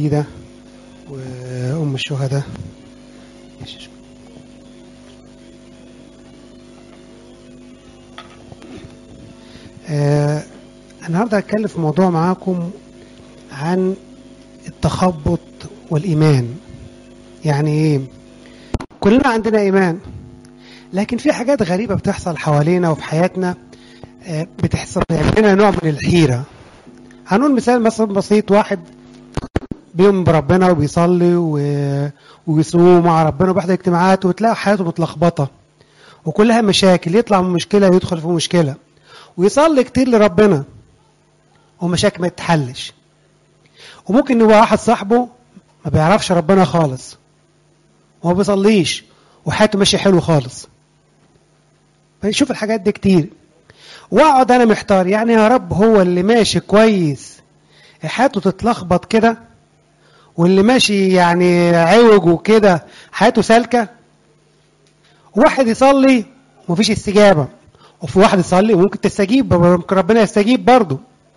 الجديدة وأم الشهداء آه النهارده هتكلم في موضوع معاكم عن التخبط والإيمان يعني إيه؟ كلنا عندنا إيمان لكن في حاجات غريبة بتحصل حوالينا وفي حياتنا آه بتحصل لنا نوع من الحيرة هنقول مثال مثلا بسيط واحد بيؤمن بربنا وبيصلي و... ويصوم مع ربنا وبيحضر اجتماعات وتلاقي حياته متلخبطة وكلها مشاكل يطلع من مشكلة يدخل في مشكلة ويصلي كتير لربنا ومشاكل ما تتحلش وممكن يبقى واحد صاحبه ما بيعرفش ربنا خالص وما بيصليش وحياته ماشيه حلو خالص بنشوف الحاجات دي كتير واقعد انا محتار يعني يا رب هو اللي ماشي كويس حياته تتلخبط كده واللي ماشي يعني عوج وكده حياته سالكه واحد يصلي ومفيش استجابه وفي واحد يصلي وممكن تستجيب ممكن ربنا يستجيب برضه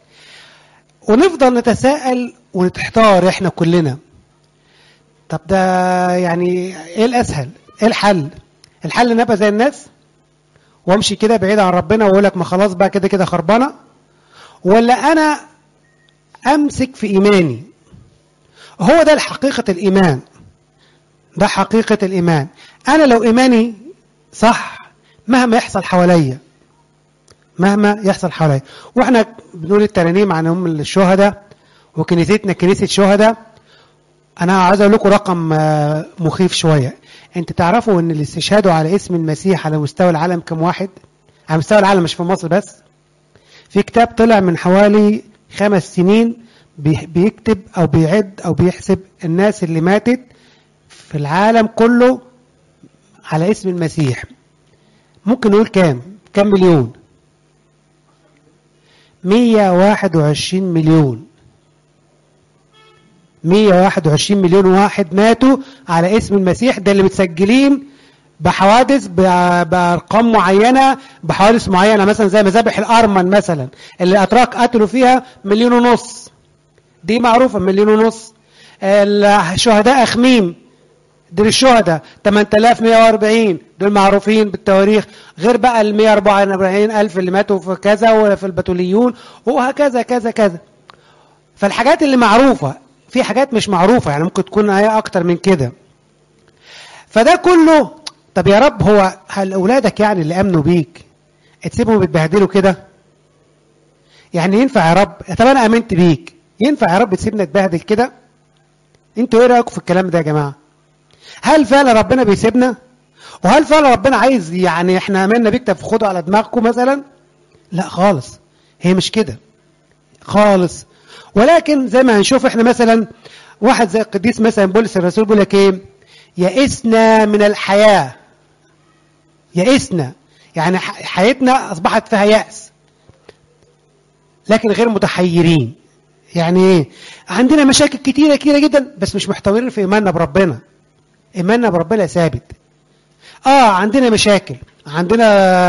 ونفضل نتساءل ونتحتار احنا كلنا طب ده يعني ايه الاسهل ايه الحل الحل ان ابقى زي الناس وامشي كده بعيد عن ربنا واقول لك ما خلاص بقى كده كده خربانه ولا انا امسك في ايماني هو ده حقيقه الايمان ده حقيقه الايمان انا لو ايماني صح مهما يحصل حواليا مهما يحصل حواليا واحنا بنقول الترانيم عن ام الشهداء وكنيستنا كنيسه شهداء انا عايز اقول لكم رقم مخيف شويه انت تعرفوا ان اللي استشهدوا على اسم المسيح على مستوى العالم كم واحد على مستوى العالم مش في مصر بس في كتاب طلع من حوالي خمس سنين بيكتب او بيعد او بيحسب الناس اللي ماتت في العالم كله على اسم المسيح ممكن نقول كام كام مليون 121 مليون 121 مليون واحد ماتوا على اسم المسيح ده اللي متسجلين بحوادث بارقام معينه بحوادث معينه مثلا زي مذابح الارمن مثلا اللي الاتراك قتلوا فيها مليون ونص دي معروفه مليون ونص الشهداء اخميم دول الشهداء 8140 دول معروفين بالتواريخ غير بقى ال 144 ألف اللي ماتوا في كذا وفي البتوليون وهكذا كذا كذا فالحاجات اللي معروفة في حاجات مش معروفة يعني ممكن تكون هي أكتر من كده فده كله طب يا رب هو هل أولادك يعني اللي أمنوا بيك تسيبهم يتبهدلوا كده يعني ينفع يا رب طب أنا آمنت بيك ينفع يا رب تسيبنا نتبهدل كده انتوا ايه رأيكم في الكلام ده يا جماعه هل فعلا ربنا بيسيبنا وهل فعلا ربنا عايز يعني احنا عملنا بيكتب خدوا على دماغكم مثلا لا خالص هي مش كده خالص ولكن زي ما هنشوف احنا مثلا واحد زي القديس مثلا بولس الرسول بيقول لك ايه يئسنا من الحياه يئسنا يعني حياتنا اصبحت فيها يأس لكن غير متحيرين يعني ايه عندنا مشاكل كتيره كتيره جدا بس مش محتويين في ايماننا بربنا ايماننا بربنا ثابت اه عندنا مشاكل عندنا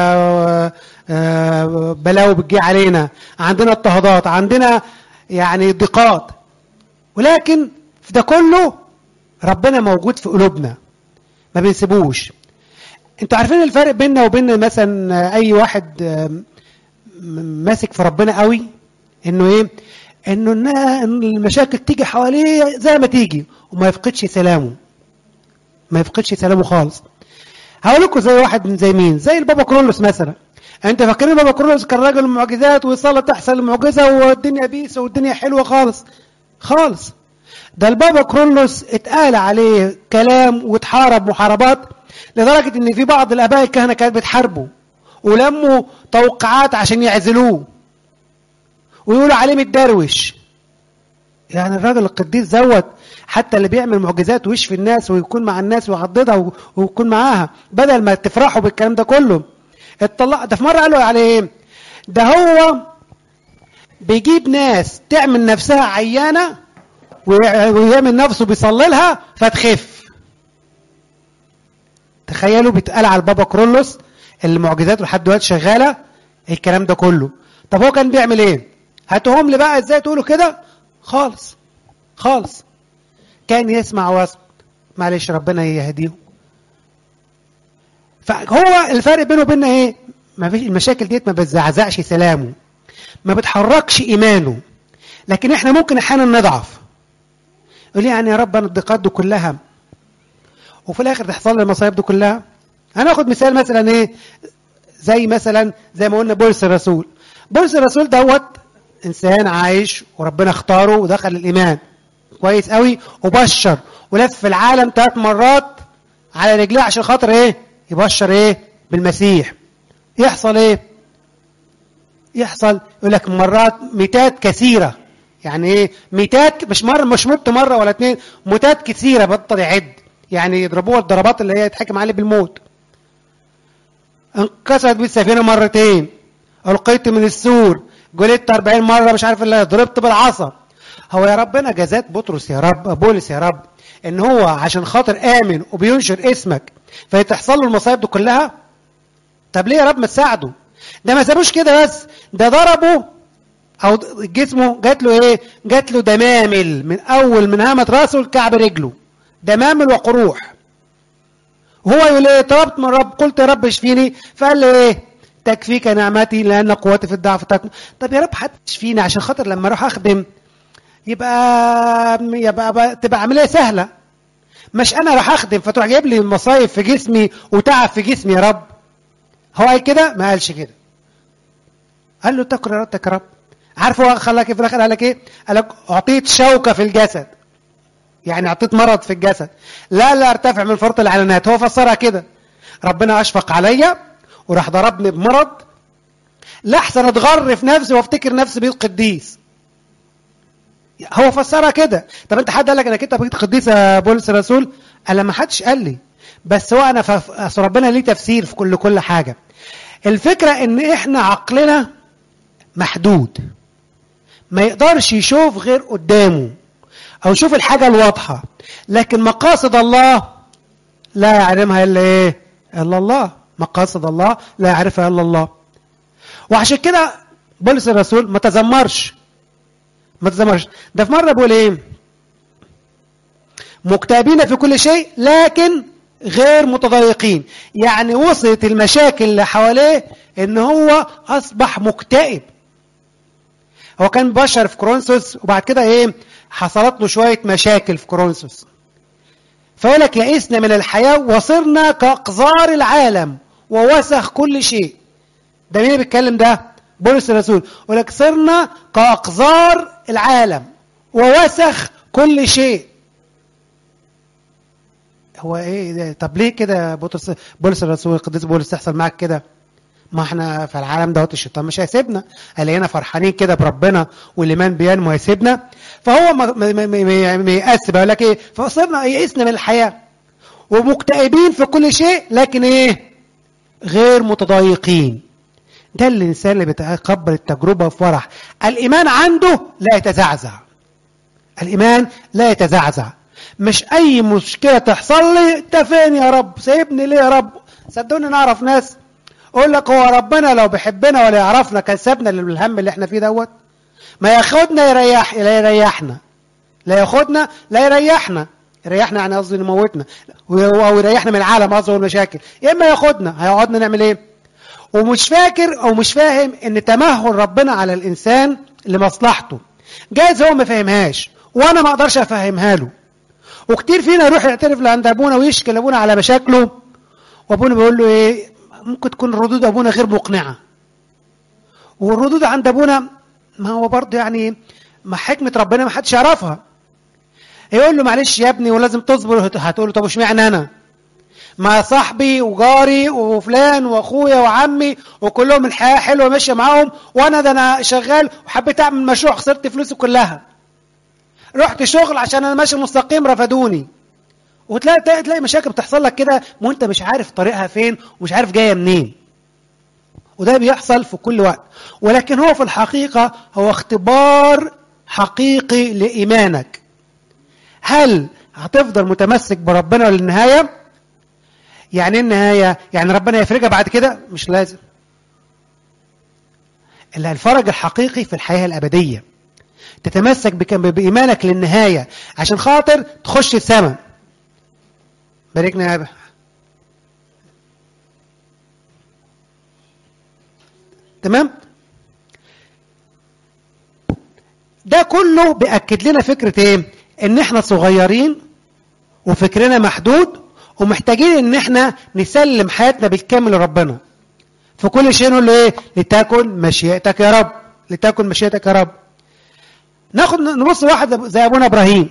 آه بلاوي بتجي علينا عندنا اضطهادات عندنا يعني ضيقات ولكن في ده كله ربنا موجود في قلوبنا ما بنسيبوش انتوا عارفين الفرق بيننا وبين مثلا اي واحد ماسك في ربنا قوي انه ايه انه المشاكل تيجي حواليه زي ما تيجي وما يفقدش سلامه ما يفقدش سلامه خالص هقول لكم زي واحد من زي مين زي البابا كرولوس مثلا انت فاكرين بابا كرولوس كان راجل معجزات وصلاه تحصل المعجزه والدنيا بيس والدنيا حلوه خالص خالص ده البابا كرولوس اتقال عليه كلام واتحارب محاربات لدرجه ان في بعض الاباء الكهنه كانت بتحاربه ولموا توقعات عشان يعزلوه ويقولوا عليه متدروش يعني الراجل القديس زوت حتى اللي بيعمل معجزات ويشفي الناس ويكون مع الناس ويعضدها ويكون معاها بدل ما تفرحوا بالكلام ده كله اتطلع ده في مره قالوا عليه ايه ده هو بيجيب ناس تعمل نفسها عيانه ويعمل نفسه بيصلي لها فتخف تخيلوا بيتقال على البابا كرولوس اللي معجزاته لحد دلوقتي شغاله الكلام ده كله طب هو كان بيعمل ايه هاتوهم لي بقى ازاي تقولوا كده خالص خالص كان يسمع واسكت معلش ربنا يهديهم فهو الفرق بينه وبيننا ايه ما فيش المشاكل ديت ما بتزعزعش سلامه ما بتحركش ايمانه لكن احنا ممكن احيانا نضعف يقول يعني يا رب انا الضيقات دي كلها وفي الاخر تحصل لي المصايب دي كلها هناخد مثال مثلا ايه زي مثلا زي ما قلنا بولس الرسول بولس الرسول دوت انسان عايش وربنا اختاره ودخل الايمان كويس قوي وبشر ولف في العالم ثلاث مرات على رجليه عشان خاطر ايه يبشر ايه بالمسيح يحصل ايه يحصل يقول لك مرات ميتات كثيره يعني ايه ميتات مش مره مش مت مره ولا اتنين موتات كثيره بطل يعد يعني يضربوها الضربات اللي هي يتحكم عليه بالموت انكسرت بيه السفينه مرتين القيت من السور جلدت 40 مره مش عارف اللي ضربت بالعصا هو يا ربنا جزات بطرس يا رب بولس يا رب ان هو عشان خاطر امن وبينشر اسمك فتحصل له المصايب دي كلها طب ليه يا رب ما تساعده ده ما سابوش كده بس ده ضربه او جسمه جات له ايه جات له دمامل من اول من هامه راسه لكعب رجله دمامل وقروح هو يقول ايه طلبت من رب قلت يا رب اشفيني فقال لي ايه تكفيك نعمتي لان قوتي في الضعف تكمن طب يا رب حتى اشفيني عشان خاطر لما اروح اخدم يبقى يبقى تبقى عمليه سهله مش انا راح اخدم فتروح جايب لي مصايب في جسمي وتعب في جسمي يا رب هو قال كده ما قالش كده قال له تكر ارادتك يا رب عارف هو خلاك في الاخر قال لك ايه قال لك اعطيت شوكه في الجسد يعني اعطيت مرض في الجسد لا لا ارتفع من فرط العلانات هو فسرها كده ربنا اشفق عليا وراح ضربني بمرض لا احسن اتغر في نفسي وافتكر نفسي بيت قديس هو فسرها كده طب انت حد قال لك انك انت بقيت قديس يا بولس الرسول انا ما حدش قال لي بس هو انا فف... ربنا ليه تفسير في كل كل حاجه الفكره ان احنا عقلنا محدود ما يقدرش يشوف غير قدامه او يشوف الحاجه الواضحه لكن مقاصد الله لا يعلمها الا ايه الا الله مقاصد الله لا يعرفها الا الله وعشان كده بولس الرسول ما تذمرش ما تذمرش ده في مره بيقول ايه مكتئبين في كل شيء لكن غير متضايقين يعني وصلت المشاكل اللي حواليه ان هو اصبح مكتئب هو كان بشر في كورنثوس وبعد كده ايه حصلت له شويه مشاكل في كورنثوس فيقول لك يئسنا من الحياه وصرنا كاقذار العالم ووسخ كل شيء ده مين بيتكلم ده بولس الرسول يقول لك صرنا كاقذار العالم ووسخ كل شيء هو ايه ده طب ليه كده بطرس بولس الرسول القديس بولس تحصل معاك كده ما احنا في العالم دوت الشيطان مش هيسيبنا هلاقينا فرحانين كده بربنا والايمان بينمو هيسيبنا فهو ما يأس بقول لك ايه فصرنا يئسنا من الحياه ومكتئبين في كل شيء لكن ايه غير متضايقين ده الانسان اللي بيتقبل التجربه بفرح الايمان عنده لا يتزعزع الايمان لا يتزعزع مش اي مشكله تحصل لي انت فين يا رب سايبني ليه يا رب صدقوني نعرف ناس اقول لك هو ربنا لو بيحبنا ولا يعرفنا كان سابنا للهم اللي احنا فيه دوت ما ياخدنا يريح لا يريحنا لا ياخدنا لا يريحنا يريحنا يعني قصدي يموتنا او يريحنا من العالم قصدي والمشاكل يا اما ياخدنا هيقعدنا نعمل ايه ومش فاكر او مش فاهم ان تمهل ربنا على الانسان لمصلحته جايز هو ما فهمهاش وانا ما اقدرش افهمها له وكتير فينا يروح يعترف لعند ابونا ويشكي لابونا على مشاكله وابونا بيقول له ايه ممكن تكون ردود ابونا غير مقنعه والردود عند ابونا ما هو برضه يعني ما حكمه ربنا ما حدش يعرفها يقول له معلش يا ابني ولازم تصبر هتقول له طب اشمعنى انا ما صاحبي وجاري وفلان واخويا وعمي وكلهم الحياه حلوه ماشيه معاهم وانا ده انا شغال وحبيت اعمل مشروع خسرت فلوسي كلها رحت شغل عشان انا ماشي مستقيم رفضوني وتلاقي تلاقي مشاكل بتحصل لك كده وانت مش عارف طريقها فين ومش عارف جايه منين وده بيحصل في كل وقت ولكن هو في الحقيقه هو اختبار حقيقي لايمانك هل هتفضل متمسك بربنا للنهايه يعني ايه النهايه يعني ربنا يفرجها بعد كده مش لازم الا الفرج الحقيقي في الحياه الابديه تتمسك بك- بإيمانك للنهاية عشان خاطر تخش السماء باركنا يا أبا تمام ده كله بيأكد لنا فكرة ايه ان احنا صغيرين وفكرنا محدود ومحتاجين ان احنا نسلم حياتنا بالكامل لربنا في كل شيء نقول له ايه لتكن مشيئتك يا رب لتكن مشيئتك يا رب ناخد نبص واحد زي ابونا ابراهيم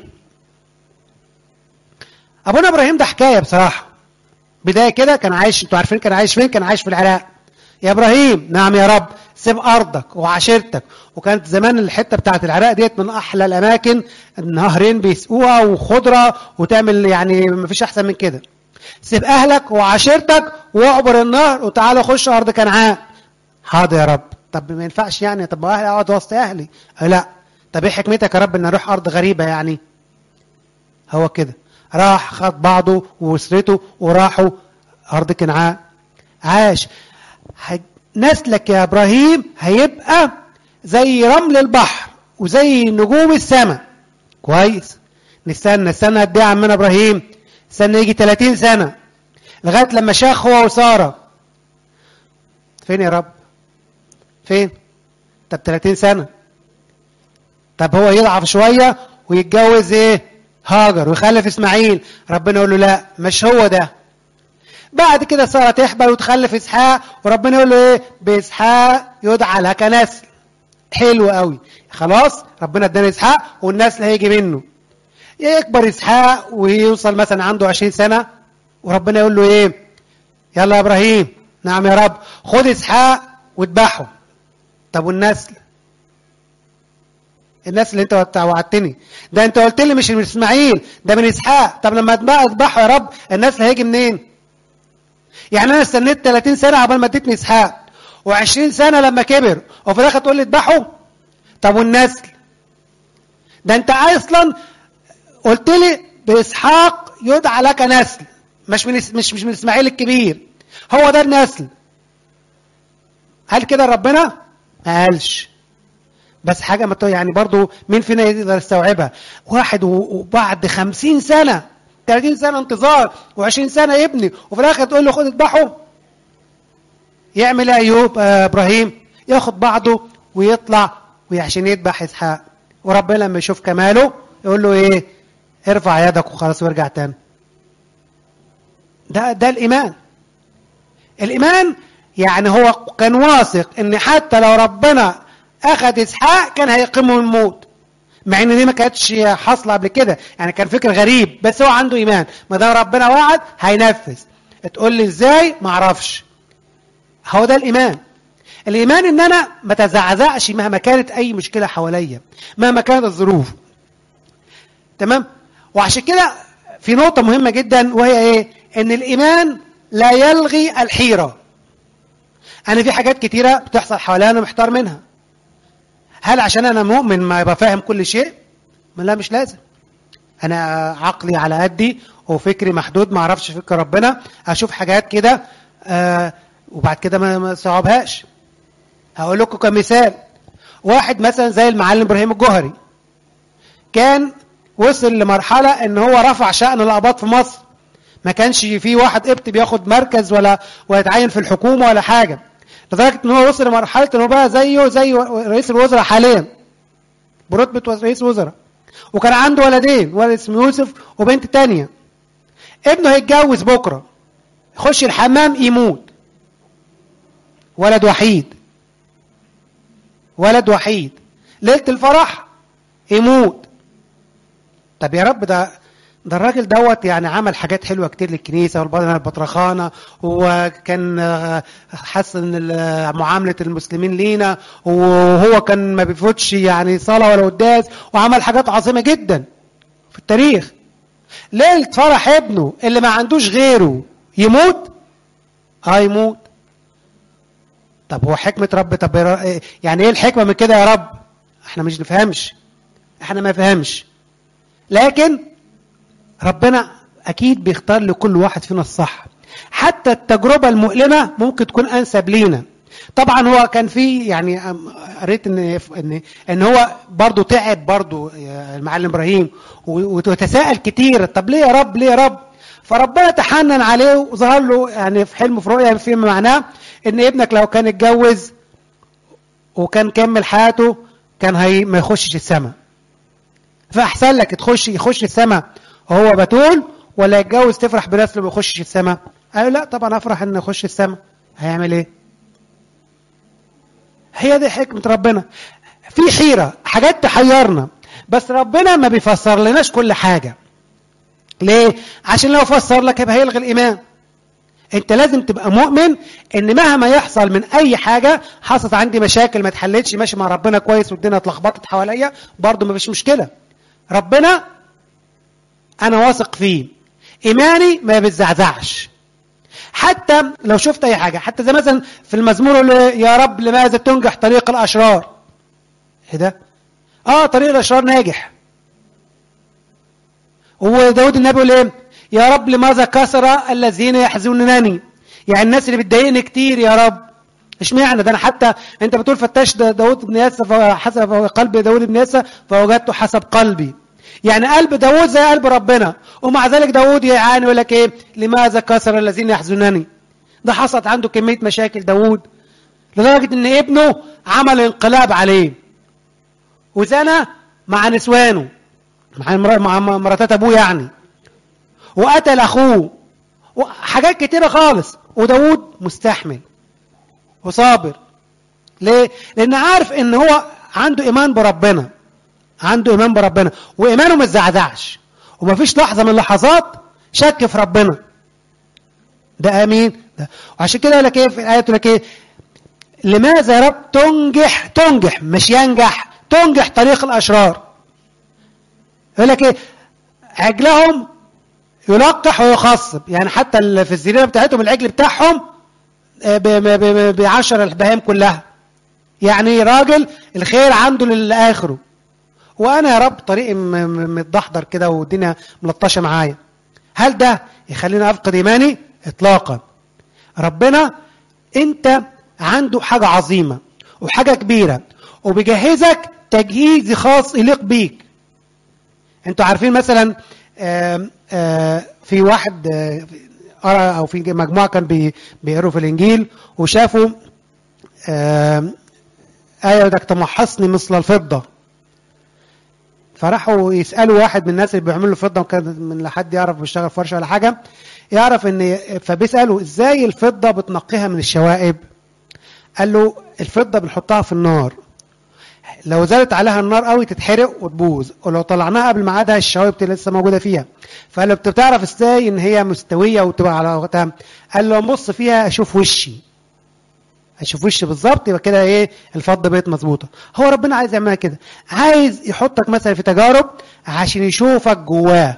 ابونا ابراهيم ده حكايه بصراحه بدايه كده كان عايش انتوا عارفين كان عايش فين كان عايش في العراق يا ابراهيم نعم يا رب سيب ارضك وعشيرتك وكانت زمان الحته بتاعت العراق ديت من احلى الاماكن نهرين بيسقوها وخضره وتعمل يعني مفيش احسن من كده سيب اهلك وعشيرتك واعبر النهر وتعالى خش ارض كنعان حاضر يا رب طب ما ينفعش يعني طب ما اهلي اقعد وسط اهلي أه لا طب ايه حكمتك يا رب ان اروح ارض غريبه يعني هو كده راح خد بعضه واسرته وراحوا ارض كنعان عاش ه- نسلك يا ابراهيم هيبقى زي رمل البحر وزي نجوم السماء كويس نستنى نستنى قد ايه يا عمنا ابراهيم استنى يجي 30 سنه لغايه لما شاخ هو وساره فين يا رب فين طب 30 سنه طب هو يضعف شويه ويتجوز ايه هاجر ويخلف اسماعيل ربنا يقول له لا مش هو ده بعد كده ساره تحبل وتخلف اسحاق وربنا يقول له ايه باسحاق يدعى لك نسل حلو قوي خلاص ربنا ادانا اسحاق والنسل هيجي منه يكبر اسحاق ويوصل مثلا عنده 20 سنه وربنا يقول له ايه يلا يا ابراهيم نعم يا رب خد اسحاق واذبحه طب والنسل الناس اللي انت وعدت- وعدتني ده انت قلت لي مش من اسماعيل ده من اسحاق طب لما اتبقى اذبحه يا رب النسل هيجي منين يعني انا استنيت 30 سنه عقبال ما اديتني اسحاق و20 سنه لما كبر وفي الاخر تقول لي اذبحه طب والنسل ده انت اصلا قلت لي باسحاق يدعى لك نسل مش من اس- مش مش من اسماعيل الكبير هو ده النسل هل كده ربنا ما قالش بس حاجة ما تو- يعني برضو مين فينا يقدر يستوعبها واحد و- وبعد خمسين سنة 30 سنة انتظار و20 سنة يبني وفي الآخر تقول له خد اذبحه يعمل ايه أيوب آه إبراهيم ياخد بعضه ويطلع وعشان يذبح إسحاق وربنا لما يشوف كماله يقول له إيه ارفع يدك وخلاص وارجع تاني ده ده الإيمان الإيمان يعني هو كان واثق إن حتى لو ربنا أخذ إسحاق كان هيقيمه من الموت مع إن دي ما كانتش حاصلة قبل كده يعني كان فكر غريب بس هو عنده إيمان ما دام ربنا وعد هينفذ تقول لي إزاي ما أعرفش هو ده الإيمان الإيمان إن أنا ما تزعزعش مهما كانت أي مشكلة حواليا مهما كانت الظروف تمام وعشان كده في نقطة مهمة جدا وهي إيه إن الإيمان لا يلغي الحيرة أنا في حاجات كتيرة بتحصل حواليا أنا محتار منها هل عشان أنا مؤمن ما يبقى فاهم كل شيء؟ ما لا مش لازم أنا عقلي على قدي وفكري محدود ما أعرفش فكر ربنا أشوف حاجات كده آه وبعد كده ما ما صعبهاش هقول لكم كمثال واحد مثلا زي المعلم ابراهيم الجوهري كان وصل لمرحله ان هو رفع شان القباط في مصر ما كانش في واحد قبط بياخد مركز ولا ويتعين في الحكومه ولا حاجه لدرجه ان هو وصل لمرحله ان هو بقى زيه زي رئيس الوزراء حاليا برتبه رئيس وزراء وكان عنده ولدين ولد اسمه يوسف وبنت تانية ابنه هيتجوز بكره يخش الحمام يموت ولد وحيد ولد وحيد ليله الفرح يموت طب يا رب ده ده الراجل دوت يعني عمل حاجات حلوه كتير للكنيسه والبطرخانه وكان آه، حسن ال- معامله المسلمين لينا وهو كان ما بيفوتش يعني صلاه ولا قداس وعمل حاجات عظيمه جدا في التاريخ ليله فرح ابنه اللي ما عندوش غيره يموت اه يموت طب هو حكمه رب طب يا- يعني ايه الحكمه من كده يا رب احنا مش نفهمش احنا ما فهمش لكن ربنا اكيد بيختار لكل واحد فينا الصح حتى التجربه المؤلمه ممكن تكون انسب لينا طبعا هو كان في يعني أم- قريت ان ان ان هو برضه تعب برضه المعلم ابراهيم و- وتساءل كتير طب ليه يا رب ليه يا رب فربنا تحنن عليه وظهر له يعني في حلم في رؤيا فيما معناه ان ابنك لو كان اتجوز وكان كمل حياته كان هي ما يخشش السماء فاحسن لك تخش يخش السماء وهو بتول ولا يتجوز تفرح بنفسه ما يخشش السماء قالوا لا طبعا افرح ان يخش السماء هيعمل ايه هي دي حكمة ربنا في حيرة حاجات تحيرنا بس ربنا ما بيفسر لناش كل حاجة ليه عشان لو فسر لك يبقى هيلغي الإيمان انت لازم تبقى مؤمن ان مهما يحصل من اي حاجة حصلت عندي مشاكل ما اتحلتش ماشي مع ربنا كويس والدنيا اتلخبطت حواليا برضه ما فيش مشكلة ربنا انا واثق فيه ايماني ما بيتزعزعش حتى لو شفت اي حاجه حتى زي مثلا في المزمور يقول يا رب لماذا تنجح طريق الاشرار ايه ده اه طريق الاشرار ناجح وداود النبي يقول ايه يا رب لماذا كسر الذين يحزنونني يعني الناس اللي بتضايقني كتير يا رب اشمعنى ده انا حتى انت بتقول فتش دا- داود بن ياسى حسب قلب داود بن ياسى فوجدته حسب قلبي يعني قلب داود زي قلب ربنا ومع ذلك داود يعاني يقول لك ايه لماذا كسر الذين يحزنني ده حصلت عنده كميه مشاكل داود لدرجه ان ابنه عمل انقلاب عليه وزنى مع نسوانه مع مر- مع مراتات ابوه يعني وقتل اخوه وحاجات كتيره خالص وداود مستحمل وصابر ليه لان عارف ان هو عنده ايمان بربنا عنده ايمان بربنا وايمانه ما اتزعزعش ومفيش لحظه من اللحظات شك في ربنا ده امين ده وعشان كده يقول لك ايه في الايه تقول لك ايه لماذا يا رب تنجح تنجح مش ينجح تنجح طريق الاشرار يقول لك ايه عجلهم يلقح ويخصب يعني حتى ال- في الزريره بتاعتهم العجل بتاعهم آه، ب- ب- ب- بعشر البهائم كلها يعني راجل الخير عنده للاخره وانا يا رب طريقي م- م- متدحضر كده والدنيا ملطشه معايا هل ده يخليني افقد ايماني اطلاقا ربنا انت عنده حاجه عظيمه وحاجه كبيره وبيجهزك تجهيز خاص يليق بيك انتوا عارفين مثلا آم، آه، في واحد آه، قرا او في مجموعه كان بي- بيقروا في الانجيل وشافوا آم، آية بدك تمحصني مثل الفضة فراحوا يسألوا واحد من الناس اللي بيعملوا الفضة وكان من حد يعرف بيشتغل في ورشة ولا حاجة يعرف ان فبيسألوا ازاي الفضة بتنقيها من الشوائب قال له الفضة بنحطها في النار لو زادت عليها النار قوي تتحرق وتبوظ ولو طلعناها قبل ميعادها الشوائب تبقى لسه موجوده فيها فقال له بتعرف ازاي ان هي مستويه وتبقى على وقتها قال له نبص فيها اشوف وشي اشوف وشي بالظبط يبقى كده ايه الفضه بقت مظبوطه هو ربنا عايز يعملها كده عايز يحطك مثلا في تجارب عشان يشوفك جواه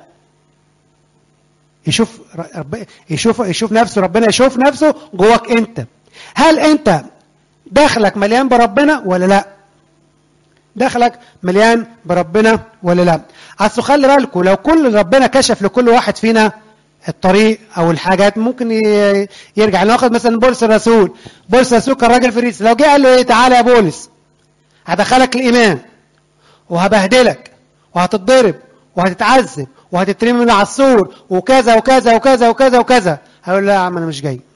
يشوف رب... يشوف يشوف نفسه ربنا يشوف نفسه جواك انت هل انت داخلك مليان بربنا ولا لا داخلك مليان بربنا ولا لا اصل خلي بالكم لو كل ربنا كشف لكل واحد فينا الطريق او الحاجات ممكن ي- يرجع ناخد مثلا بولس الرسول بولس الرسول كان راجل فريسي لو جه قال له ايه تعالى يا بولس هدخلك الايمان وهبهدلك وهتتضرب وهتتعذب وهتترمي من على السور وكذا وكذا وكذا وكذا وكذا هيقول لا يا عم انا مش جاي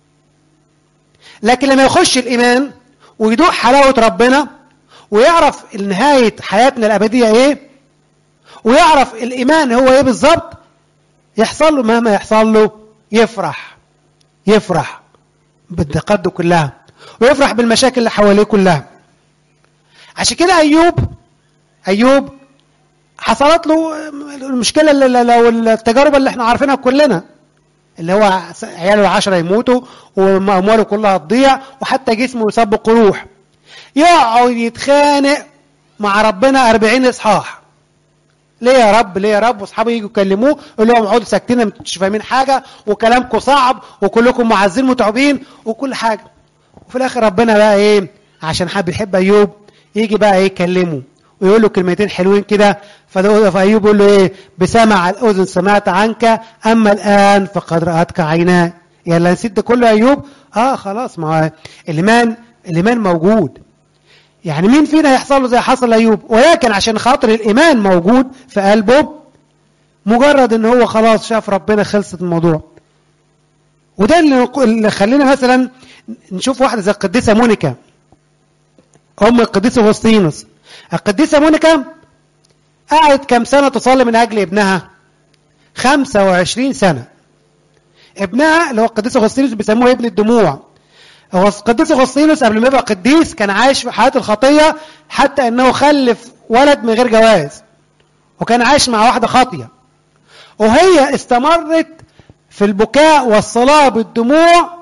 لكن لما يخش الايمان ويدوق حلاوه ربنا ويعرف نهايه حياتنا الابديه ايه ويعرف الايمان هو ايه بالظبط يحصل له مهما يحصل له يفرح يفرح بالدقات دي كلها ويفرح بالمشاكل اللي حواليه كلها عشان كده ايوب ايوب حصلت له المشكله اللي لو التجارب اللي احنا عارفينها كلنا اللي هو عياله العشرة يموتوا وامواله كلها تضيع وحتى جسمه يصاب بقروح يقعد يتخانق مع ربنا 40 اصحاح ليه يا رب ليه يا رب واصحابه يجوا يكلموه يقول لهم اقعدوا ساكتين ما انتوش فاهمين حاجه وكلامكم صعب وكلكم معزين متعبين وكل حاجه وفي الاخر ربنا بقى ايه عشان حب يحب ايوب يجي بقى ايه يكلمه ويقول له كلمتين حلوين كده فايوب يقول له ايه بسمع الاذن سمعت عنك اما الان فقد راتك عيناي يلا نسيت ده كله يا ايوب اه خلاص ما هو الايمان الايمان موجود يعني مين فينا يحصل له زي حصل لايوب ولكن عشان خاطر الايمان موجود في قلبه مجرد ان هو خلاص شاف ربنا خلصت الموضوع وده اللي اللي خلينا مثلا نشوف واحده زي القديسه مونيكا ام القديس اغسطينوس القديسه مونيكا قعدت كم سنه تصلي من اجل ابنها 25 سنه ابنها اللي هو القديس اغسطينوس بيسموه ابن الدموع هو القديس اغسطينوس قبل ما يبقى قديس كان عايش في حياه الخطيه حتى انه خلف ولد من غير جواز وكان عايش مع واحده خاطيه وهي استمرت في البكاء والصلاه بالدموع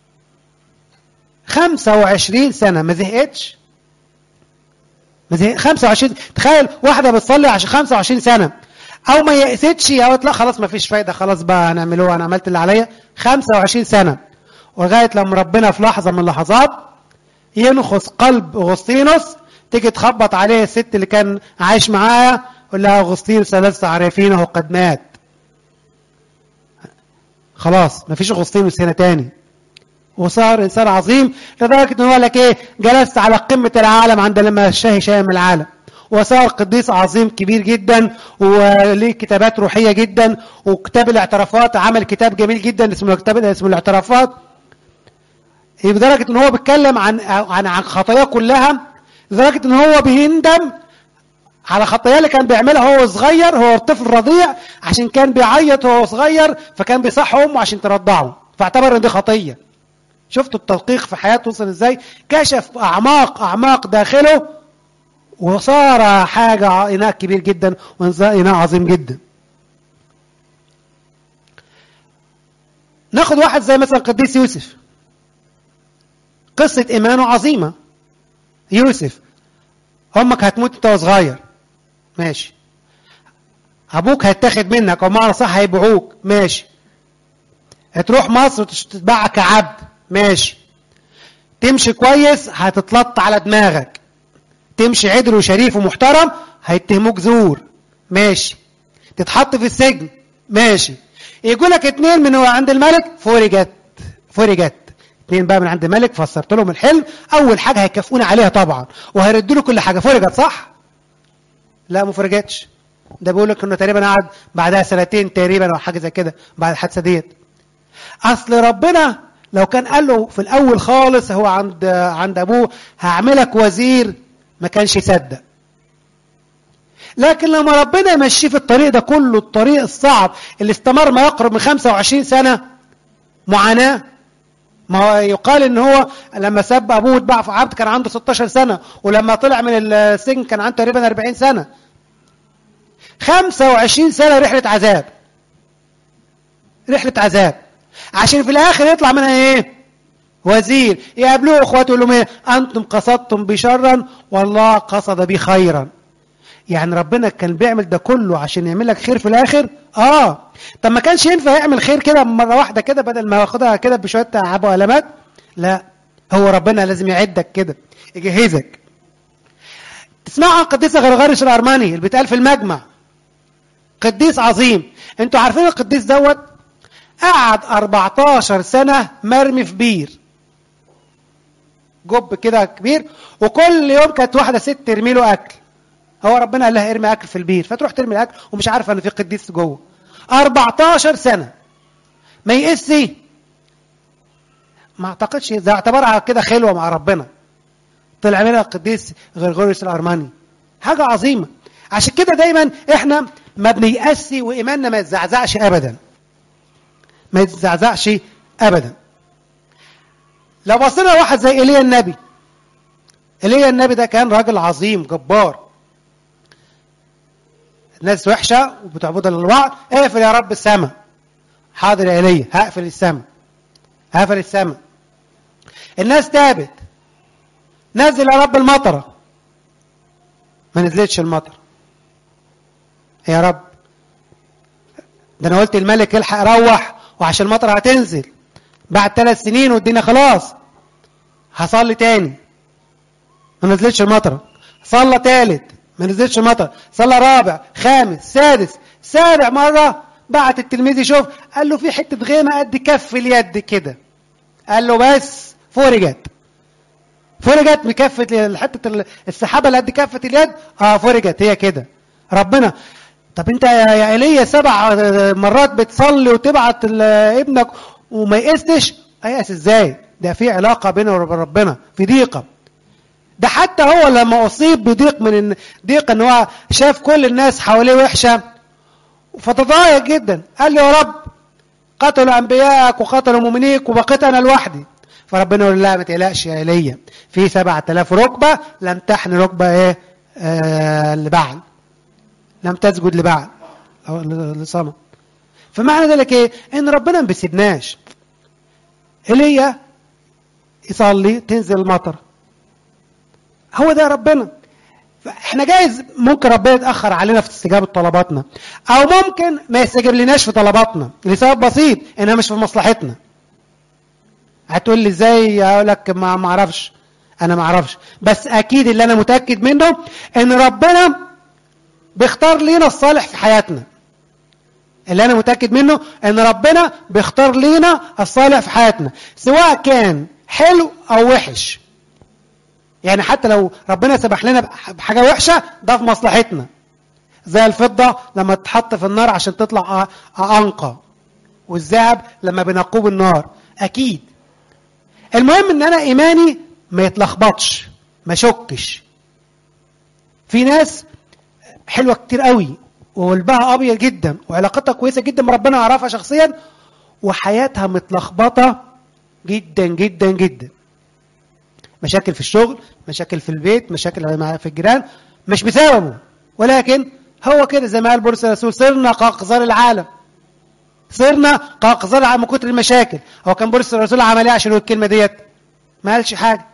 25 سنه ما زهقتش ما زهق 25 تخيل واحده بتصلي عشان 25 سنه او ما يأستش او لا خلاص ما فيش فايده خلاص بقى هنعمله انا عملت اللي عليا 25 سنه ولغايه لما ربنا في لحظه من اللحظات ينخس قلب اغسطينوس تيجي تخبط عليه الست اللي كان عايش معاها يقول لها اغسطينوس لست عارفينه قد مات خلاص ما فيش اغسطينوس هنا تاني وصار انسان عظيم لدرجه ان هو لك ايه جلست على قمه العالم عند لما الشاهي شاي من العالم وصار قديس عظيم كبير جدا وليه كتابات روحيه جدا وكتاب الاعترافات عمل كتاب جميل جدا اسمه كتاب اسمه الاعترافات بدرجه ان هو بيتكلم عن عن عن خطاياه كلها لدرجه ان هو بيندم على خطاياه اللي كان بيعملها وهو صغير هو طفل رضيع عشان كان بيعيط وهو صغير فكان بيصح امه عشان ترضعه فاعتبر ان دي خطيه شفتوا التدقيق في حياته وصل ازاي كشف اعماق اعماق داخله وصار حاجه اناء كبير جدا واناء عظيم جدا ناخد واحد زي مثلا القديس يوسف قصة إيمانه عظيمة يوسف أمك هتموت أنت صغير ماشي أبوك هيتاخد منك أو معنى صح هيبيعوك ماشي هتروح مصر وتتباع كعبد ماشي تمشي كويس هتتلط على دماغك تمشي عدل وشريف ومحترم هيتهموك زور ماشي تتحط في السجن ماشي يقول لك اتنين من عند الملك فرجت فرجت اتنين بقى من عند الملك فسرت لهم الحلم اول حاجه هيكافئوني عليها طبعا وهيردوا له كل حاجه فرجت صح لا ما فرجتش ده بيقول لك انه تقريبا قعد بعدها سنتين تقريبا او حاجه زي كده بعد الحادثه ديت اصل ربنا لو كان قال له في الاول خالص هو عند عند ابوه هعملك وزير ما كانش يصدق لكن لما ربنا يمشيه في الطريق ده كله الطريق الصعب اللي استمر ما يقرب من 25 سنه معاناه ما هو يقال ان هو لما ساب ابوه اتباع في عبد كان عنده 16 سنه ولما طلع من السجن كان عنده تقريبا 40 سنه 25 سنه رحله عذاب رحله عذاب عشان في الاخر يطلع منها ايه وزير يقابلوه اخواته يقول لهم ايه انتم قصدتم بشرا والله قصد بي خيرا يعني ربنا كان بيعمل ده كله عشان يعمل لك خير في الاخر اه طب ما كانش ينفع يعمل خير كده مره واحده كده بدل ما ياخدها كده بشويه تعب والامات لا هو ربنا لازم يعدك كده يجهزك تسمعوا عن قديس غرغرش الارماني اللي بيتقال في المجمع قديس عظيم انتوا عارفين القديس دوت قعد 14 سنه مرمي في بير جب كده كبير وكل يوم كانت واحده ست ترمي له اكل هو ربنا قال لها ارمي اكل في البير فتروح ترمي الاكل ومش عارفه ان في قديس جوه 14 سنه ما يقسي ما اعتقدش ده اعتبرها كده خلوه مع ربنا طلع منها القديس غرغوريوس الارماني حاجه عظيمه عشان كده دايما احنا ما بنيأسي وايماننا ما يتزعزعش ابدا ما يتزعزعش ابدا لو بصينا لواحد زي ايليا النبي ايليا النبي ده كان راجل عظيم جبار الناس وحشه وبتعبدها للوعد اقفل يا رب السماء حاضر يا ايليا هقفل السماء هقفل السماء الناس تابت نزل يا رب المطره ما نزلتش المطر يا رب ده انا قلت الملك الحق روح وعشان المطر هتنزل بعد ثلاث سنين والدنيا خلاص هصلي تاني ما نزلتش المطر صلى تالت ما نزلتش المطر صلى رابع خامس سادس سابع مرة بعت التلميذ يشوف قال له في حته غيمه قد كف اليد كده قال له بس فرجت فرجت مكفه حته السحابه اللي قد كفه اليد اه فرجت هي كده ربنا طب انت يا ايليا سبع مرات بتصلي وتبعت ابنك وما يقستش ايأس ازاي ده في علاقه بينه وبين ربنا في ضيقه ده حتى هو لما اصيب بضيق من ضيق ان هو شاف كل الناس حواليه وحشه فتضايق جدا قال له يا رب قتلوا انبيائك وقتلوا مؤمنيك وبقيت انا لوحدي فربنا يقول لا ما تقلقش يا ايليا في 7000 ركبه لم تحن ركبه ايه آه لبعل لم تسجد لبعل او لصنم فمعنى ذلك ايه ان ربنا ما بيسيبناش ايليا يصلي تنزل المطر هو ده ربنا احنا جايز ممكن ربنا يتاخر علينا في استجابه طلباتنا او ممكن ما يستجيب لناش في طلباتنا لسبب بسيط انها مش في مصلحتنا هتقول لي ازاي اقول لك ما ما اعرفش انا ما اعرفش بس اكيد اللي انا متاكد منه ان ربنا بيختار لينا الصالح في حياتنا اللي انا متاكد منه ان ربنا بيختار لينا الصالح في حياتنا سواء كان حلو او وحش يعني حتى لو ربنا سمح لنا بحاجه وحشه ده في مصلحتنا زي الفضه لما تتحط في النار عشان تطلع انقى والذهب لما بنقوه بالنار اكيد المهم ان انا ايماني ما يتلخبطش ما شكش في ناس حلوه كتير قوي وقلبها ابيض جدا وعلاقتها كويسه جدا ربنا يعرفها شخصيا وحياتها متلخبطه جدا جدا جدا مشاكل في الشغل مشاكل في البيت مشاكل في الجيران مش بسببه ولكن هو كده زي ما قال بولس الرسول صرنا كاقذار العالم صرنا كاقذار العالم من كتر المشاكل هو كان بولس الرسول عمل ايه عشان يقول الكلمه ديت ما قالش حاجه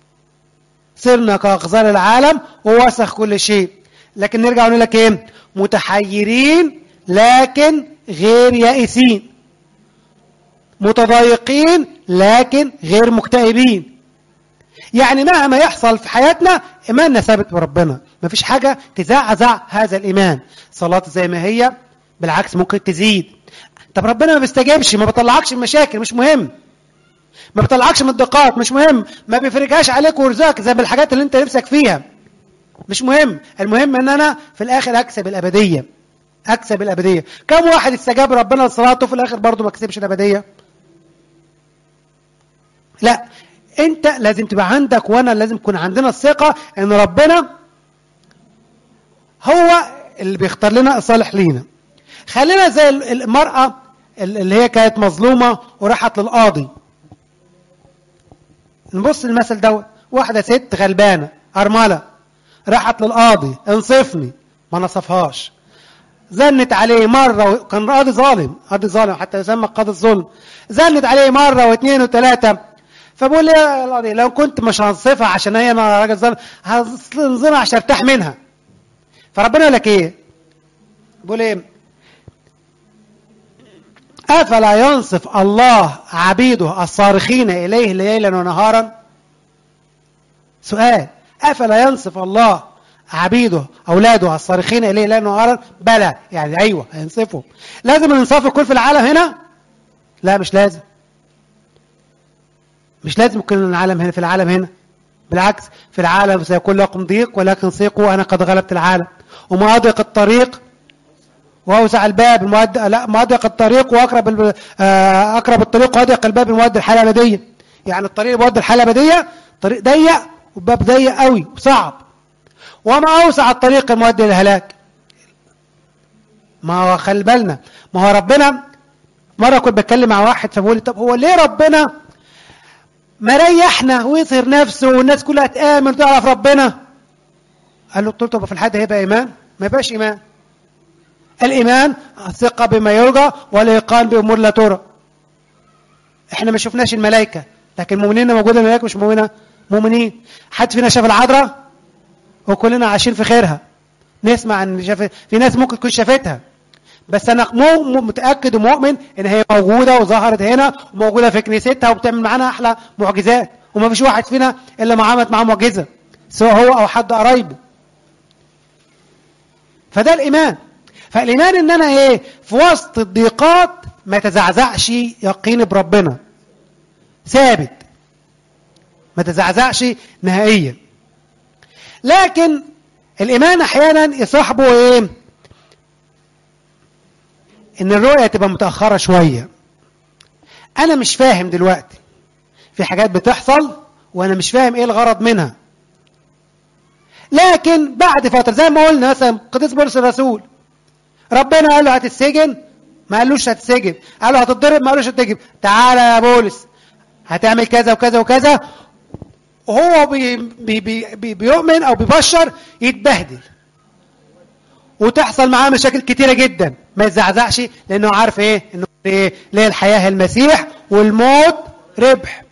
صرنا كاقذار العالم ووسخ كل شيء لكن نرجع نقول لك ايه متحيرين لكن غير يائسين متضايقين لكن غير مكتئبين يعني مهما يحصل في حياتنا ايماننا ثابت بربنا مفيش حاجه تزعزع هذا الايمان صلاه زي ما هي بالعكس ممكن تزيد طب ربنا ما بيستجيبش ما بيطلعكش من مشاكل مش مهم ما بيطلعكش من الضيقات مش مهم ما بيفرجهاش عليك ويرزقك زي بالحاجات اللي انت نفسك فيها مش مهم المهم ان انا في الاخر اكسب الابديه اكسب الابديه كم واحد استجاب ربنا لصلاته في الاخر برضه ما كسبش الابديه لا انت لازم تبقى عندك وانا لازم يكون عندنا الثقه ان ربنا هو اللي بيختار لنا الصالح لينا خلينا زي المراه اللي هي كانت مظلومه وراحت للقاضي نبص المثل دوت واحده ست غلبانه ارمله راحت للقاضي انصفني ما نصفهاش زنت عليه مرة و... كان قاضي ظالم قاضي ظالم حتى يسمى قاضي الظلم زنت عليه مرة واثنين وثلاثة فبقول لي يا القاضي لو كنت مش هنصفها عشان هي انا راجل ظالم هنظلمها عشان ارتاح منها فربنا يقول لك ايه؟ بيقول ايه؟ أفلا ينصف الله عبيده الصارخين إليه ليلا ونهارا؟ سؤال أفلا ينصف الله عبيده أولاده الصارخين إليه ليلا ونهارا؟ بلى يعني أيوه هينصفهم لازم الإنصاف يكون في العالم هنا؟ لا مش لازم مش لازم يكون العالم هنا في العالم هنا بالعكس في العالم سيكون لكم ضيق ولكن ثقوا أنا قد غلبت العالم وما أضيق الطريق واوسع الباب المؤد لا مضيق الطريق واقرب ال... آه اقرب الطريق واضيق الباب المؤدي الحاله الابديه يعني الطريق المؤدي الحاله الابديه طريق ضيق وباب ضيق قوي وصعب وما اوسع الطريق المؤدي للهلاك ما هو خلي بالنا ما هو ربنا مره كنت بتكلم مع واحد فبقول لي طب هو ليه ربنا ما ريحنا ويظهر نفسه والناس كلها تامن وتعرف ربنا قال له قلت له في الحد هيبقى ايمان ما يبقاش ايمان الإيمان الثقة بما يرجى والإيقان بأمور لا ترى احنا ما شفناش الملائكة لكن المؤمنين موجودة الملائكة مش مؤمنة مؤمنين حد فينا شاف العذراء وكلنا عايشين في خيرها نسمع ان شاف في ناس ممكن تكون شافتها بس انا مو متاكد ومؤمن ان هي موجوده وظهرت هنا وموجوده في كنيستها وبتعمل معانا احلى معجزات وما فيش واحد فينا الا ما عملت معاه معجزه سواء هو او حد قرايبه فده الايمان فالايمان ان انا ايه في وسط الضيقات ما تزعزعش يقيني بربنا ثابت ما تزعزعش نهائيا لكن الايمان احيانا يصاحبه ايه ان الرؤيه تبقى متاخره شويه انا مش فاهم دلوقتي في حاجات بتحصل وانا مش فاهم ايه الغرض منها لكن بعد فتره زي ما قلنا مثلا قديس بولس الرسول ربنا قال له هتتسجن ما قالوش هتتسجن قال له هتتضرب ما قالوش هتتضرب تعالى يا بولس هتعمل كذا وكذا وكذا وهو بي بي بي بي بيؤمن او بيبشر يتبهدل وتحصل معاه مشاكل كتيره جدا ما يتزعزعش لانه عارف ايه انه ايه ليه الحياه المسيح والموت ربح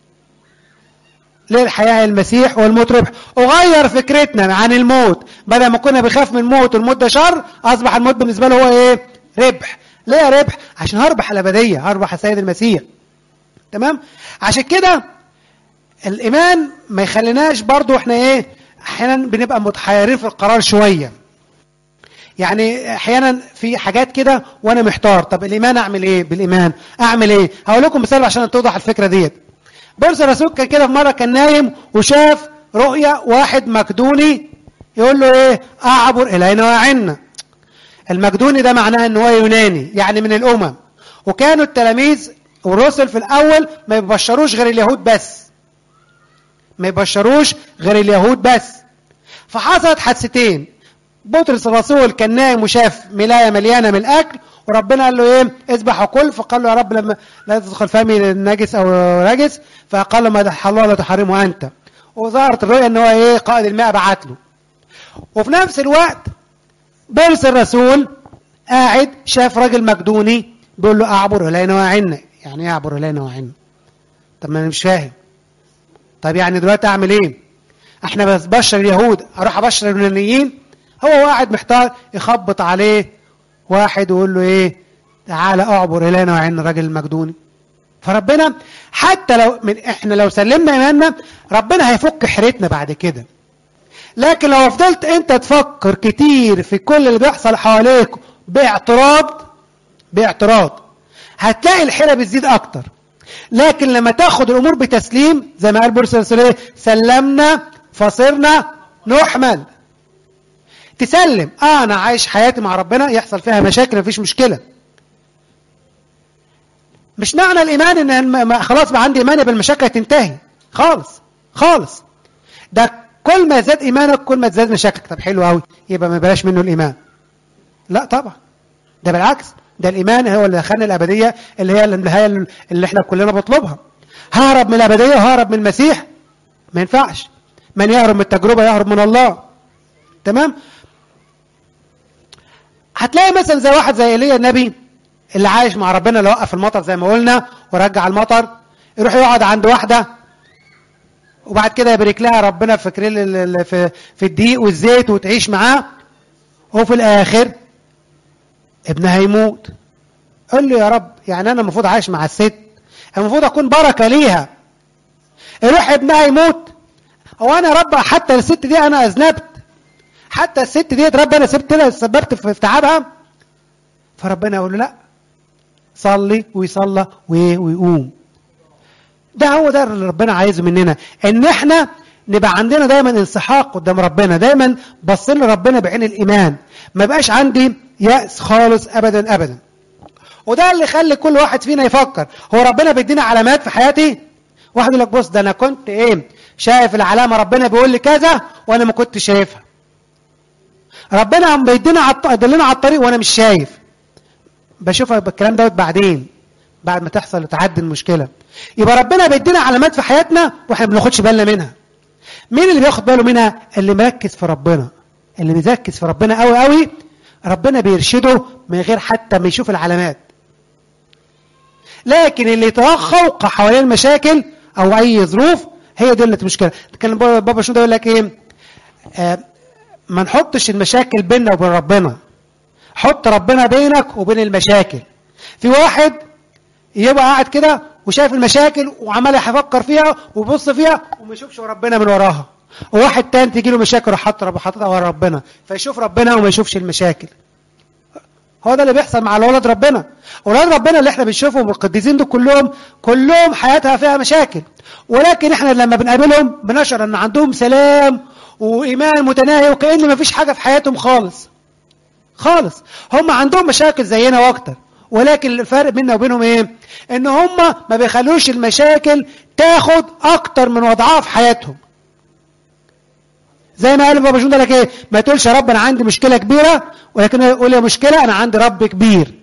ليه الحياه المسيح والموت ربح وغير فكرتنا عن الموت بدل ما كنا بنخاف من الموت والموت ده شر اصبح الموت بالنسبه له هو ايه ربح ليه ربح عشان هربح الابديه هربح السيد المسيح تمام عشان كده الايمان ما يخليناش برضو احنا ايه احيانا بنبقى متحيرين في القرار شويه يعني احيانا في حاجات كده وانا محتار طب الايمان اعمل ايه بالايمان اعمل ايه هقول لكم مثال عشان توضح الفكره ديت بولس الرسول كان كده في مره كان نايم وشاف رؤيا واحد مكدوني يقول له ايه اعبر الينا واعنا المكدوني ده معناه ان هو يوناني يعني من الامم وكانوا التلاميذ والرسل في الاول ما يبشروش غير اليهود بس ما يبشروش غير اليهود بس فحصلت حادثتين بطرس الرسول كان نايم وشاف ملايه مليانه من الاكل وربنا قال له ايه اذبح وكل فقال له يا رب لما لا تدخل فمي نجس او نجس فقال له ما تحل الله لا تحرمه انت وظهرت الرؤيا ان هو ايه قائد الماء بعت له وفي نفس الوقت بولس الرسول قاعد شاف راجل مقدوني بيقول له اعبر الينا واعنا يعني ايه اعبر الينا واعنا طب ما انا مش فاهم طب يعني دلوقتي اعمل ايه احنا بس بشر اليهود اروح ابشر اليونانيين هو قاعد محتار يخبط عليه واحد ويقول له ايه تعالى اعبر الينا وعين الراجل المقدوني فربنا حتى لو من احنا لو سلمنا ايماننا ربنا هيفك حيرتنا بعد كده لكن لو فضلت انت تفكر كتير في كل اللي بيحصل حواليك باعتراض باعتراض هتلاقي الحيرة بتزيد اكتر لكن لما تاخد الامور بتسليم زي ما قال بولس الرسول سلمنا فصرنا نحمل تسلم اه انا عايش حياتي مع ربنا يحصل فيها مشاكل مفيش مشكله مش معنى الايمان ان ما خلاص ما عندي ايمان يبقى المشاكل هتنتهي خالص خالص ده كل ما زاد ايمانك كل ما تزداد مشاكلك طب حلو قوي يبقى ما بلاش منه الايمان لا طبعا ده بالعكس ده الايمان هو اللي دخلنا الابديه اللي هي النهايه اللي احنا كلنا بنطلبها ههرب من الابديه وههرب من المسيح ما ينفعش من يهرب من التجربه يهرب من الله تمام هتلاقي مثلا زي واحد زي ايليا النبي اللي عايش مع ربنا اللي وقف المطر زي ما قلنا ورجع المطر يروح يقعد عند واحده وبعد كده يبارك لها ربنا في في في الدقيق والزيت وتعيش معاه وفي الاخر ابنها يموت قال له يا رب يعني انا المفروض عايش مع الست المفروض اكون بركه ليها يروح ابنها يموت هو انا رب حتى الست دي انا اذنبت حتى الست ديت رب انا سبت لها سببت في تعبها فربنا يقول له لا صلي ويصلى ويقوم ده هو ده اللي ربنا عايزه مننا ان احنا نبقى عندنا دايما انسحاق قدام ربنا دايما باصين لربنا بعين الايمان ما بقاش عندي يأس خالص ابدا ابدا وده اللي يخلي كل واحد فينا يفكر هو ربنا بيدينا علامات في حياتي واحد يقول لك بص ده انا كنت ايه شايف العلامه ربنا بيقول لي كذا وانا ما كنتش شايفها ربنا عم بيدينا عط... يدلنا على الطريق وانا مش شايف بشوفها بالكلام دوت بعدين بعد ما تحصل تعدي المشكله يبقى ربنا بيدينا علامات في حياتنا واحنا ما بناخدش بالنا منها مين اللي بياخد باله منها اللي مركز في ربنا اللي بيركز في ربنا قوي قوي ربنا بيرشده من غير حتى ما يشوف العلامات لكن اللي يتوقع حوالين المشاكل او اي ظروف هي دي اللي المشكله كان بابا شو ده يقول لك ايه آه ما نحطش المشاكل بيننا وبين ربنا حط ربنا بينك وبين المشاكل في واحد يبقى قاعد كده وشايف المشاكل وعمال يفكر فيها ويبص فيها وما يشوفش ربنا من وراها وواحد تاني تيجي له مشاكل وحط رب حاططها ورا ربنا فيشوف ربنا وما يشوفش المشاكل هو ده اللي بيحصل مع اولاد ربنا اولاد ربنا اللي احنا بنشوفهم والقديسين دول كلهم كلهم حياتها فيها مشاكل ولكن احنا لما بنقابلهم بنشعر ان عندهم سلام وايمان متناهي وكأن مفيش حاجه في حياتهم خالص خالص هم عندهم مشاكل زينا واكتر ولكن الفرق بيننا وبينهم ايه ان هم ما بيخلوش المشاكل تاخد اكتر من وضعها في حياتهم زي ما قال بابا جون لك ايه ما تقولش يا رب انا عندي مشكله كبيره ولكن قول يا مشكله انا عندي رب كبير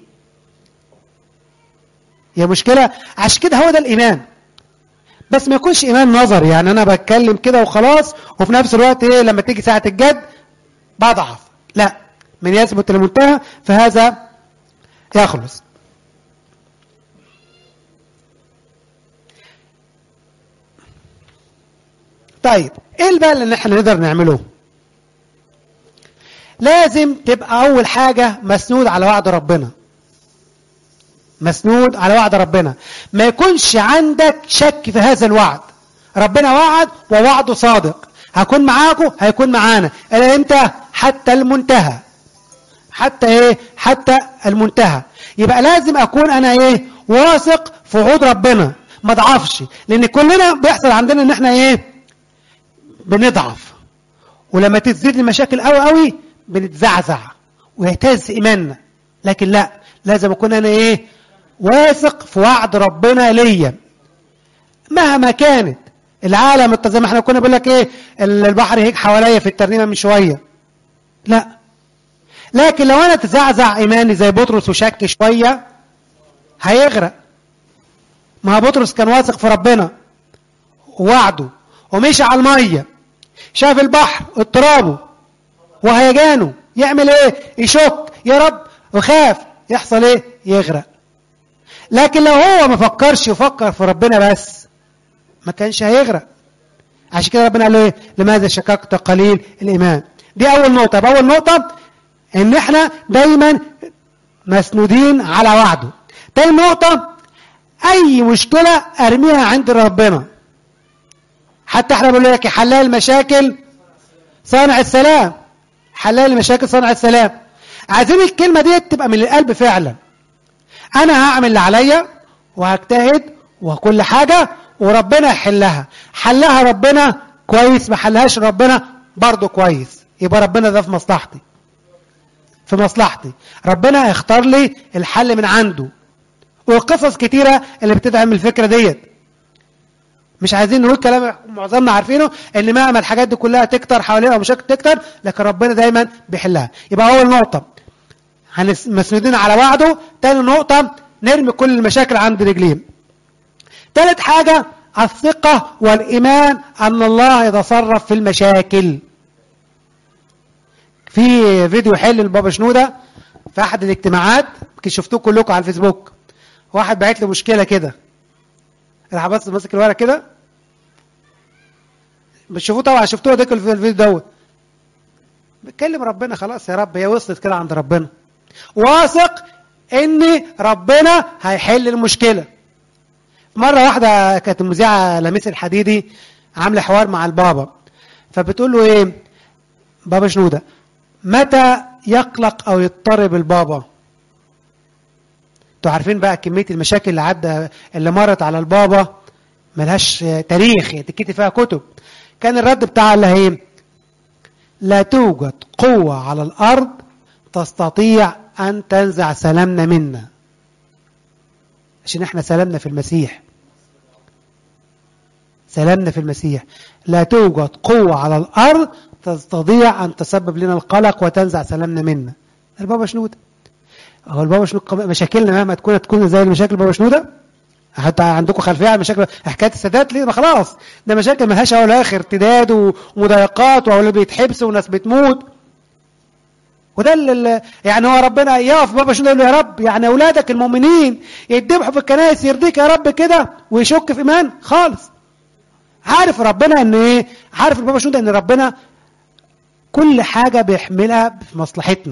يا مشكله عشان كده هو ده الايمان بس ما يكونش ايمان نظر يعني انا بتكلم كده وخلاص وفي نفس الوقت ايه لما تيجي ساعه الجد بضعف لا من يثبت المنتهى فهذا يخلص طيب ايه بقى اللي احنا نقدر نعمله لازم تبقى اول حاجة مسنود على وعد ربنا مسنود على وعد ربنا ما يكونش عندك شك في هذا الوعد ربنا وعد ووعده صادق هكون معاكم هيكون معانا الى امتى حتى المنتهى حتى ايه حتى المنتهى يبقى لازم اكون انا ايه واثق في وعود ربنا ما اضعفش لان كلنا بيحصل عندنا ان احنا ايه بنضعف ولما تزيد المشاكل قوي قوي بنتزعزع ويهتز ايماننا لكن لا لازم اكون انا ايه واثق في وعد ربنا ليا مهما كانت العالم زي ما احنا كنا بنقول لك ايه البحر هيك حواليا في الترنيمه من شويه لا لكن لو انا تزعزع ايماني زي بطرس وشك شويه هيغرق ما هو بطرس كان واثق في ربنا ووعده ومشي على الميه شاف البحر اضطرابه وهيجانه يعمل ايه يشك يا رب وخاف يحصل ايه يغرق لكن لو هو ما فكرش يفكر في ربنا بس ما كانش هيغرق عشان كده ربنا قال له ايه لماذا شككت قليل الايمان دي اول نقطه اول نقطه ان احنا دايما مسنودين على وعده تاني نقطه اي مشكله ارميها عند ربنا حتى احنا بنقول لك حلال المشاكل صانع السلام حلال المشاكل صانع السلام عايزين الكلمه دي تبقى من القلب فعلا انا هعمل اللي عليا وهجتهد وكل حاجه وربنا يحلها حلها ربنا كويس ما حلهاش ربنا برضه كويس يبقى ربنا ده في مصلحتي في مصلحتي ربنا هيختار لي الحل من عنده وقصص كتيرة اللي بتدعم الفكرة ديت مش عايزين نقول كلام معظمنا عارفينه ان مهما الحاجات دي كلها تكتر حوالينا ومشاكل تكتر لكن ربنا دايما بيحلها يبقى اول نقطة مسنودين على وعده تاني نقطة نرمي كل المشاكل عند رجلين تالت حاجة الثقة والإيمان أن الله يتصرف في المشاكل في فيديو حل لبابا شنودة في أحد الاجتماعات يمكن شفتوه كلكم على الفيسبوك واحد بعت لي مشكلة كده راح بس ماسك الورق كده بتشوفوه طبعا شفتوه ده في الفيديو دوت بتكلم ربنا خلاص يا رب هي وصلت كده عند ربنا واثق ان ربنا هيحل المشكله مرة واحدة كانت المذيعة لميس الحديدي عاملة حوار مع البابا فبتقول له ايه بابا شنودة متى يقلق او يضطرب البابا انتوا عارفين بقى كمية المشاكل اللي عدى اللي مرت على البابا ملهاش تاريخ تتكتب فيها كتب كان الرد بتاعها اللي هي لا توجد قوة على الأرض تستطيع أن تنزع سلامنا منا عشان احنا سلامنا في المسيح سلامنا في المسيح لا توجد قوة على الأرض تستطيع أن تسبب لنا القلق وتنزع سلامنا منا البابا شنودة هو البابا شنودة مشاكلنا مهما تكون تكون زي المشاكل البابا شنودة حتى عندكم خلفيه عن مشاكل حكايه السادات ليه ما خلاص ده مشاكل ملهاش اول اخر ارتداد ومضايقات واولاد بيتحبسوا وناس بتموت وده اللي يعني هو ربنا يقف بابا شنو يقول له يا رب يعني اولادك المؤمنين يتذبحوا في الكنائس يرضيك يا رب كده ويشك في ايمان خالص عارف ربنا ان ايه عارف البابا شنو ان ربنا كل حاجه بيحملها في مصلحتنا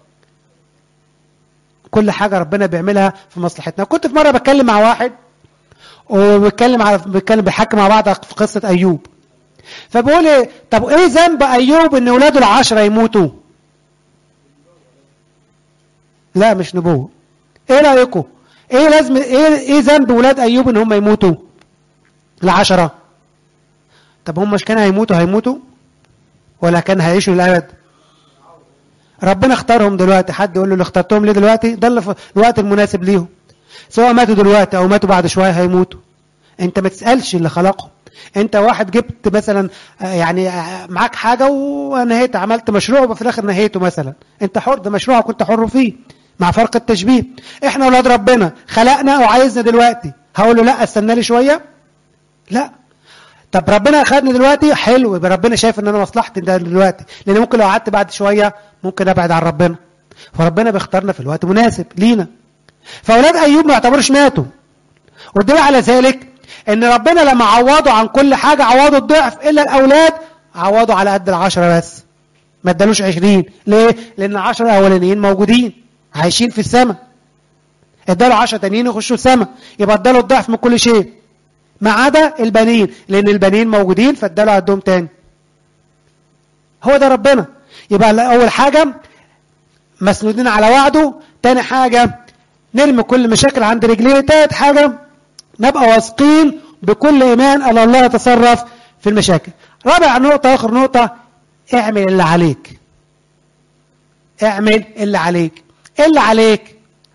كل حاجه ربنا بيعملها في مصلحتنا كنت في مره بتكلم مع واحد وبتكلم على بتكلم بيحكي مع بعض في قصه ايوب فبقول ايه طب ايه ذنب ايوب ان اولاده العشره يموتوا لا مش نبوة ايه رأيكم ايه لازم ايه ايه ذنب ولاد ايوب ان هم يموتوا العشرة طب هم مش كانوا هيموتوا هيموتوا ولا كان هيعيشوا للأبد ربنا اختارهم دلوقتي حد يقول له اللي اخترتهم ليه دلوقتي ده اللي في الوقت المناسب ليهم سواء ماتوا دلوقتي او ماتوا بعد شويه هيموتوا انت ما تسالش اللي خلقهم انت واحد جبت مثلا يعني معاك حاجه ونهيت عملت مشروع وفي الاخر نهيته مثلا انت حر ده مشروعك كنت حر فيه مع فرق التشبيه احنا اولاد ربنا خلقنا وعايزنا دلوقتي هقول له لا استنى لي شويه لا طب ربنا اخدني دلوقتي حلو يبقى ربنا شايف ان انا مصلحتي ده دلوقتي لان ممكن لو قعدت بعد شويه ممكن ابعد عن ربنا فربنا بيختارنا في الوقت مناسب لينا فاولاد ايوب ما يعتبروش ماتوا والدليل على ذلك ان ربنا لما عوضوا عن كل حاجه عوضوا الضعف الا الاولاد عوضوا على قد العشرة بس ما ادالوش عشرين ليه لان العشرة الاولانيين موجودين عايشين في السماء اداله عشرة تانيين يخشوا السماء يبقى اداله الضعف من كل شيء ما عدا البنين لان البنين موجودين فاداله قدهم تاني هو ده ربنا يبقى اول حاجه مسنودين على وعده تاني حاجه نرمي كل مشاكل عند رجليه تالت حاجه نبقى واثقين بكل ايمان ان الله يتصرف في المشاكل رابع نقطه اخر نقطه اعمل اللي عليك اعمل اللي عليك اللي عليك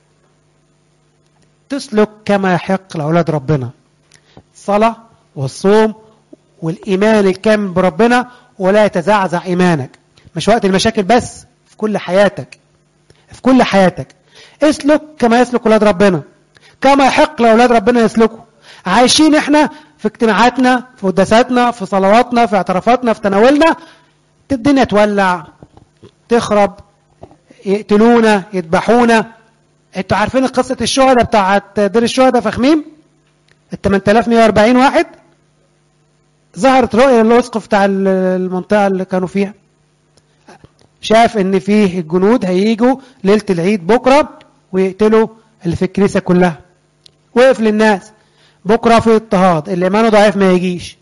تسلك كما يحق لاولاد ربنا الصلاة والصوم والإيمان الكامل بربنا ولا يتزعزع إيمانك مش وقت المشاكل بس في كل حياتك في كل حياتك اسلك كما يسلك أولاد ربنا كما يحق لأولاد ربنا يسلكوا عايشين احنا في اجتماعاتنا في قداساتنا في صلواتنا في اعترافاتنا في تناولنا الدنيا تولع تخرب يقتلونا يذبحونا انتوا عارفين قصة الشهداء بتاعت دير الشهداء في خميم ال 8140 واحد ظهرت رؤية للأسقف بتاع المنطقة اللي كانوا فيها شاف ان فيه الجنود هيجوا ليلة العيد بكرة ويقتلوا اللي في الكنيسة كلها وقف للناس بكرة في اضطهاد اللي ايمانه ضعيف ما يجيش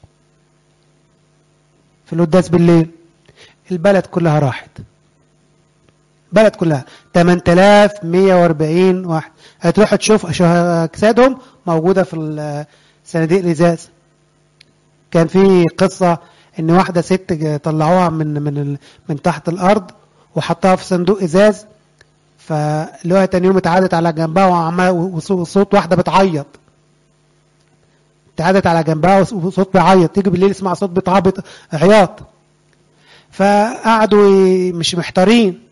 في القداس بالليل البلد كلها راحت بلد كلها 8140 واحد هتروح تشوف اجسادهم موجوده في صناديق الازاز كان في قصه ان واحده ست طلعوها من من من تحت الارض وحطها في صندوق ازاز فلقوها تاني يوم اتعادت على جنبها وعمال وصوت واحده بتعيط اتعادت على جنبها وصوت بيعيط تيجي بالليل اسمع صوت بتعبط عياط فقعدوا مش محتارين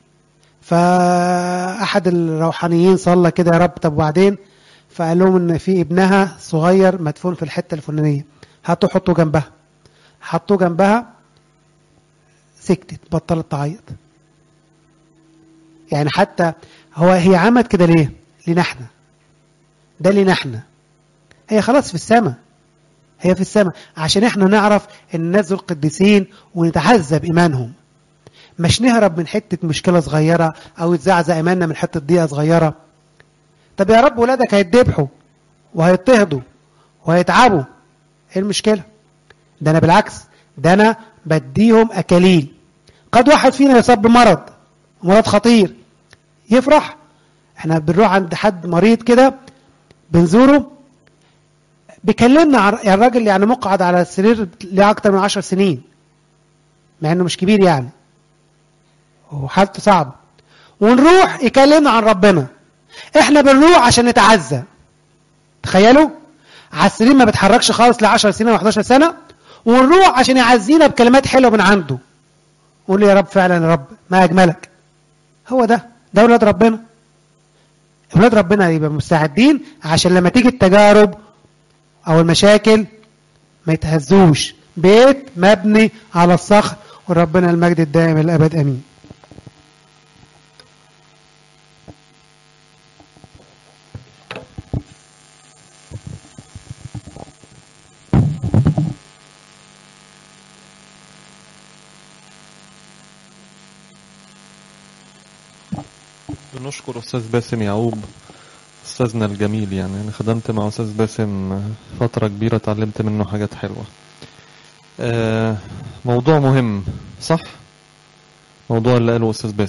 فأحد الروحانيين صلى كده يا رب طب وبعدين فقال لهم ان في ابنها صغير مدفون في الحته الفلانيه هاتوا حطوا جنبها حطوه جنبها سكتت بطلت تعيط يعني حتى هو هي عملت كده ليه لينا احنا ده لينا احنا هي خلاص في السماء هي في السماء عشان احنا نعرف ان الناس دول قديسين ونتعذب ايمانهم مش نهرب من حتة مشكلة صغيرة أو يتزعزع إيماننا من حتة ضيقة صغيرة طب يا رب ولادك هيتذبحوا وهيضطهدوا وهيتعبوا إيه المشكلة؟ ده أنا بالعكس ده أنا بديهم أكاليل قد واحد فينا يصاب بمرض مرض خطير يفرح احنا بنروح عند حد مريض كده بنزوره بيكلمنا عن الراجل يعني مقعد على السرير ليه أكتر من عشر سنين مع إنه مش كبير يعني وحالته صعبة ونروح يكلمنا عن ربنا احنا بنروح عشان نتعزى تخيلوا على السرير ما بتحركش خالص ل 10 سنين و 11 سنة ونروح عشان يعزينا بكلمات حلوة من عنده قول يا رب فعلا يا رب ما أجملك هو ده ده ولاد ربنا ولاد ربنا يبقى مستعدين عشان لما تيجي التجارب أو المشاكل ما يتهزوش بيت مبني على الصخر وربنا المجد الدائم الأبد أمين بنشكر أستاذ باسم يعقوب أستاذنا الجميل يعني أنا خدمت مع أستاذ باسم فترة كبيرة اتعلمت منه حاجات حلوة موضوع مهم صح موضوع اللي قاله أستاذ باسم